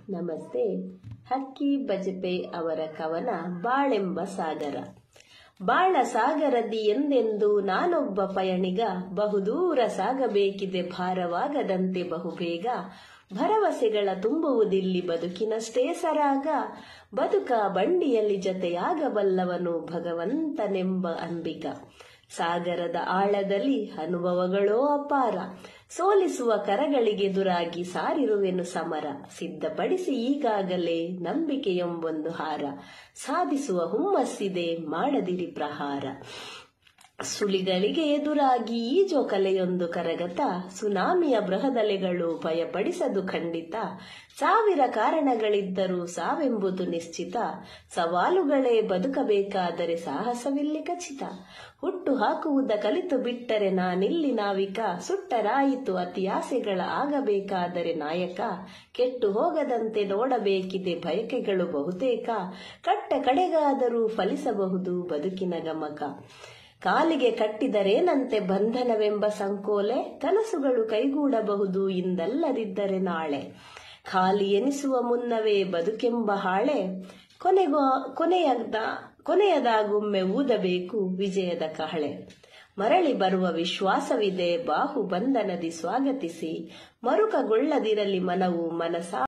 ನಮಸ್ತೆ ಹಕ್ಕಿ ಬಜಪೆ ಅವರ ಕವನ ಬಾಳೆಂಬ ಸಾಗರ ಬಾಳ ಸಾಗರದಿ ಎಂದೆಂದು ನಾನೊಬ್ಬ ಪಯಣಿಗ ಬಹುದೂರ ಸಾಗಬೇಕಿದೆ ಭಾರವಾಗದಂತೆ ಬಹುಬೇಗ ಭರವಸೆಗಳ ತುಂಬುವುದಿಲ್ಲಿ ಬದುಕಿನಷ್ಟೇ ಸರಾಗ ಬದುಕ ಬಂಡಿಯಲ್ಲಿ ಜೊತೆಯಾಗಬಲ್ಲವನು ಭಗವಂತನೆಂಬ ಅಂಬಿಗ ಸಾಗರದ ಆಳದಲ್ಲಿ ಅನುಭವಗಳೋ ಅಪಾರ ಸೋಲಿಸುವ ಕರಗಳಿಗೆದುರಾಗಿ ಸಾರಿರುವೆನು ಸಮರ ಸಿದ್ಧಪಡಿಸಿ ಈಗಾಗಲೇ ನಂಬಿಕೆಯೆಂಬೊಂದು ಹಾರ ಸಾಧಿಸುವ ಹುಮ್ಮಸ್ಸಿದೆ ಮಾಡದಿರಿ ಪ್ರಹಾರ ಸುಳಿಗಳಿಗೆ ಎದುರಾಗಿ ಈ ಜೋಕಲೆಯೊಂದು ಕರಗತ ಸುನಾಮಿಯ ಬೃಹದಲೆಗಳು ಭಯಪಡಿಸದು ಖಂಡಿತ ಸಾವಿರ ಕಾರಣಗಳಿದ್ದರೂ ಸಾವೆಂಬುದು ನಿಶ್ಚಿತ ಸವಾಲುಗಳೇ ಬದುಕಬೇಕಾದರೆ ಸಾಹಸವಿಲ್ಲಿ ಖಚಿತ ಹುಟ್ಟು ಹಾಕುವುದ ಕಲಿತು ಬಿಟ್ಟರೆ ನಾನಿಲ್ಲಿ ನಾವಿಕ ಸುಟ್ಟರಾಯಿತು ಅತಿ ಆಸೆಗಳ ಆಗಬೇಕಾದರೆ ನಾಯಕ ಕೆಟ್ಟು ಹೋಗದಂತೆ ನೋಡಬೇಕಿದೆ ಬಯಕೆಗಳು ಬಹುತೇಕ ಕಟ್ಟ ಕಡೆಗಾದರೂ ಫಲಿಸಬಹುದು ಬದುಕಿನ ಗಮಕ ಕಾಲಿಗೆ ಕಟ್ಟಿದರೇನಂತೆ ಬಂಧನವೆಂಬ ಸಂಕೋಲೆ ಕನಸುಗಳು ಕೈಗೂಡಬಹುದು ಇಂದಲ್ಲದಿದ್ದರೆ ನಾಳೆ ಖಾಲಿ ಎನಿಸುವ ಮುನ್ನವೇ ಬದುಕೆಂಬ ಹಾಳೆ ಕೊನೆಗೂ ಕೊನೆಯದ ಕೊನೆಯದಾಗೊಮ್ಮೆ ಊದಬೇಕು ವಿಜಯದ ಕಹಳೆ ಮರಳಿ ಬರುವ ವಿಶ್ವಾಸವಿದೆ ಬಾಹು ಬಂಧನದಿ ಸ್ವಾಗತಿಸಿ ಮರುಕಗೊಳ್ಳದಿರಲಿ ಮನವು ಮನಸಾ